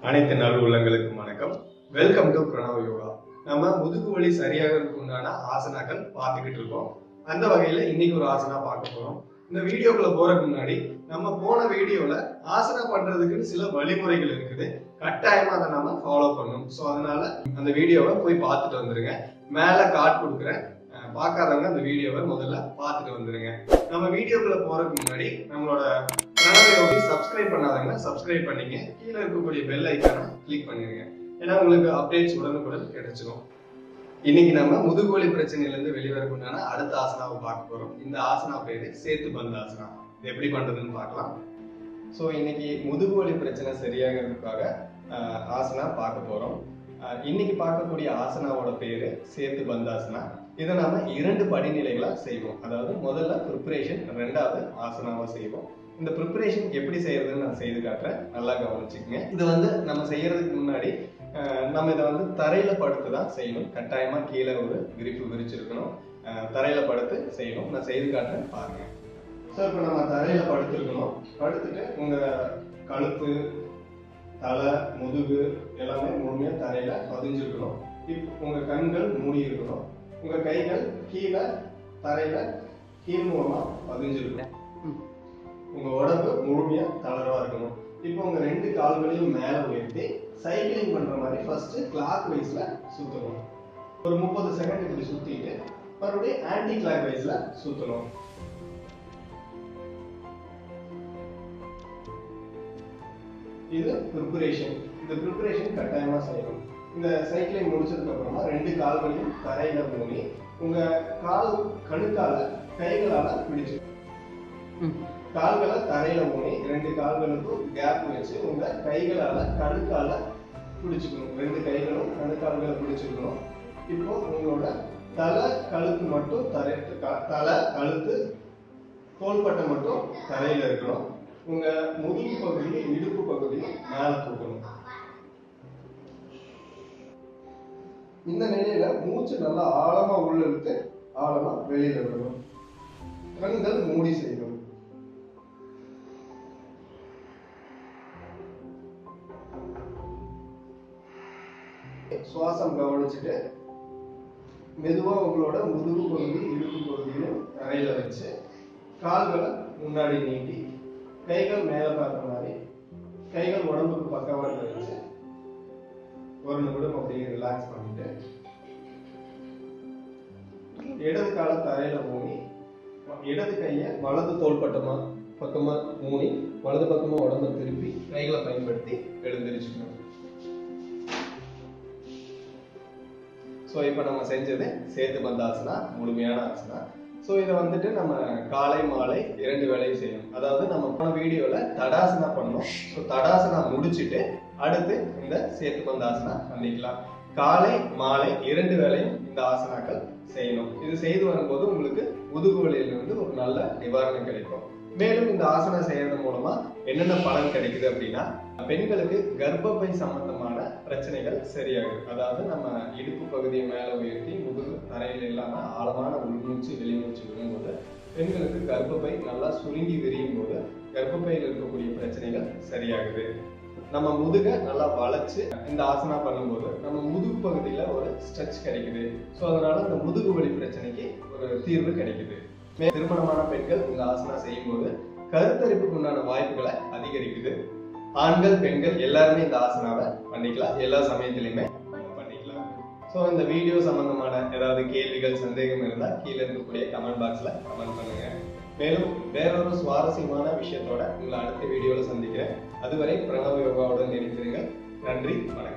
அனைத்து நல் உள்ளங்களுக்கும் வணக்கம் வெல்கம் டு பிரணவ யோகா நம்ம முதுகு வலி சரியாகிறதுக்கு உண்டான ஆசனாக்கள் பார்த்துக்கிட்டு இருக்கோம் அந்த வகையில இன்னைக்கு ஒரு ஆசனா பார்க்க போறோம் இந்த வீடியோக்குள்ள போறதுக்கு முன்னாடி நம்ம போன வீடியோல ஆசனா பண்றதுக்குன்னு சில வழிமுறைகள் இருக்குது கட்டாயமா அதை நம்ம ஃபாலோ பண்ணணும் ஸோ அதனால அந்த வீடியோவை போய் பார்த்துட்டு வந்துருங்க மேல கார்டு கொடுக்குறேன் அஹ் பார்க்காதவங்க அந்த வீடியோவை முதல்ல பார்த்துட்டு வந்துருங்க நம்ம வீடியோக்குள்ள போறதுக்கு முன்னாடி நம்மளோட பிரணவ யோகி சப்ஸ்கிரைப் பண்ணாதவங்க சப்ஸ்கிரைப் பண்ணிங்க கீழே இருக்கக்கூடிய பெல் ஐக்கானை கிளிக் பண்ணிருங்க ஏன்னா உங்களுக்கு அப்டேட்ஸ் உடனுக்குடன் கிடைச்சிடும் இன்னைக்கு நம்ம முதுகுவலி பிரச்சனையில இருந்து வெளிவரக்குண்டான அடுத்த ஆசனாவை பார்க்க போறோம் இந்த ஆசனா பேரு சேத்து பந்த ஆசனா இது எப்படி பண்றதுன்னு பார்க்கலாம் ஸோ இன்னைக்கு முதுகுவலி பிரச்சனை சரியாகிறதுக்காக ஆஹ், ஆசனா பார்க்க போறோம் ஆஹ், இன்னைக்கு பார்க்கக்கூடிய ஆசனாவோட பேரு சேத்து பந்தாசனா இதை நாம இரண்டு படிநிலைகளா செய்வோம் அதாவது முதல்ல ப்ரிப்பரேஷன் ரெண்டாவது ஆசனாவா செய்வோம் இந்த ப்ரிப்பரேஷன் எப்படி செய்யறதுன்னு நான் செய்து காட்டுறேன் நல்லா கவனிச்சுக்கங்க இது வந்து நம்ம செய்யறதுக்கு முன்னாடி அஹ், நம்ம இதை வந்து தரையில படுத்து தான் செய்யணும் கட்டாயமா கீழே ஒரு விரிப்பு விரிச்சிருக்கணும் அஹ், தரையில படுத்து செய்யணும் நான் செய்து காட்டுறேன் பாருங்க ஸோ இப்போ நம்ம தரையில படுத்துருக்கணும் படுத்துட்டு உங்க கழுத்து தலை முதுகு எல்லாமே முழுமையா தரையில பதிஞ்சிருக்கணும் இப்போ உங்க கண்கள் மூடி இருக்கணும் உங்க கைகள் கீழே தரையில கீழ் மூலமா பதிஞ்சிருக்கணும் உங்க உடம்பு முழுமையா தளர்வா இருக்கணும் இப்போ உங்க ரெண்டு கால்களையும் மேல உயர்த்தி சைக்கிளிங் பண்ற மாதிரி ஃபர்ஸ்ட் கிளாக் வைஸ்ல சுத்தணும் ஒரு முப்பது செகண்ட் இப்படி சுத்திட்டு மறுபடியும் ஆன்டி கிளாக் வைஸ்ல சுத்தணும் இது ப்ரிப்பரேஷன் இந்த ப்ரிப்பரேஷன் கட்டாயமா செய்யணும் இந்த சைக்கிளிங் முடிச்சதுக்கு அப்புறமா ரெண்டு கால்களையும் தரையில மூடி உங்க கால் கணுக்கால கைகளால பிடிச்சு கால்களை தரையில ஊனி ரெண்டு கால்களுக்கும் கேப் வச்சு உங்க கைகளால கணுக்கால பிடிச்சுக்கணும் ரெண்டு கைகளும் கணுக்கால்களை பிடிச்சுக்கணும் இப்போ உங்களோட தலை கழுத்து மட்டும் தரை க- தலை கழுத்து தோள்பட்டை மட்டும் தரையில இருக்கணும் உங்க முதுகு பகுதியும் இடுப்பு பகுதியும் மேல தூக்கணும் இந்த நிலையில மூச்சு நல்லா ஆழமா உள்ள இழுத்து ஆழமா வெளியில விடணும் கண்கள் மூடி செய்யணும் சுவாசம் கவனிச்சுட்டு மெதுவா உங்களோட முதுகு பகுதி இடுப்பு பகுதியிலும் தரையில வச்சு கால்களை முன்னாடி நீட்டி கைகள் மேல பார்த்த மாதிரி கைகள் உடம்புக்கு பக்கவாட்டில் வச்சு ஒரு நிமிடம் அப்படியே ரிலாக்ஸ் பண்ணிட்டு இடது கால தரையில மூடி இடது கையை வலது தோள்பட்டமா பக்கமா மூடி வலது பக்கமா உடம்ப திருப்பி கைகளை பயன்படுத்தி எழுந்திருச்சுக்கணும் ஸோ இப்போ நம்ம செஞ்சது சேத்து பந்தாசனா முழுமையான ஆசனா ஸோ இதை வந்துட்டு நம்ம காலை மாலை இரண்டு வேளையும் செய்யணும் அதாவது நம்ம போன வீடியோவில் தடாசனா பண்ணோம் ஸோ தடாசனா முடிச்சிட்டு அடுத்து இந்த சேத்து பந்தாசனா பண்ணிக்கலாம் காலை மாலை இரண்டு வேளையும் இந்த ஆசனாக்கள் செய்யணும் இது செய்து வரும்போது உங்களுக்கு முதுகு வலியிலிருந்து ஒரு நல்ல நிவாரணம் கிடைக்கும் மேலும் இந்த ஆசனா செய்யறது மூலமா என்னென்ன பலன் கிடைக்குது அப்படின்னா பெண்களுக்கு கர்ப்பப்பை சம்பந்தமான பிரச்சனைகள் சரியாகுது அதாவது நம்ம இடுப்பு பகுதியை மேல உயர்த்தி முதுகு தரையில் இல்லாம ஆழமான உள்மூச்சு வெளிமூச்சு விடும்போது பெண்களுக்கு கர்ப்பப்பை நல்லா சுருங்கி விரியும் போது கர்ப்பப்பையில் இருக்கக்கூடிய பிரச்சனைகள் சரியாகுது நம்ம முதுகை நல்லா வளைச்சு இந்த ஆசனா பண்ணும்போது நம்ம முதுகு பகுதியில ஒரு ஸ்ட்ரெச் கிடைக்குது ஸோ அதனால இந்த முதுகு வலி பிரச்சனைக்கு ஒரு தீர்வு கிடைக்குது மே- திருமணமான பெண்கள் இந்த ஆசனா செய்யும்போது கருத்தரிப்புக்கு உண்டான வாய்ப்புகளை அதிகரிக்குது ஆண்கள் பெண்கள் எல்லாருமே இந்த ஆசனாவை பண்ணிக்கலாம் எல்லா சமயத்திலையுமே பண்ணிக்கலாம் ஸோ இந்த வீடியோ சம்பந்தமான ஏதாவது கேள்விகள் சந்தேகம் இருந்தால் கீழே இருக்கக்கூடிய கமெண்ட் பாக்ஸ்ல கமெண்ட் பண்ணுங்க மேலும் வேறொரு சுவாரஸ்யமான விஷயத்தோட உங்களை அடுத்த வீடியோல சந்திக்கிறேன் அதுவரை பிரணவ யோகாவுடன் நினைத்திருங்கள் நன்றி வணக்கம்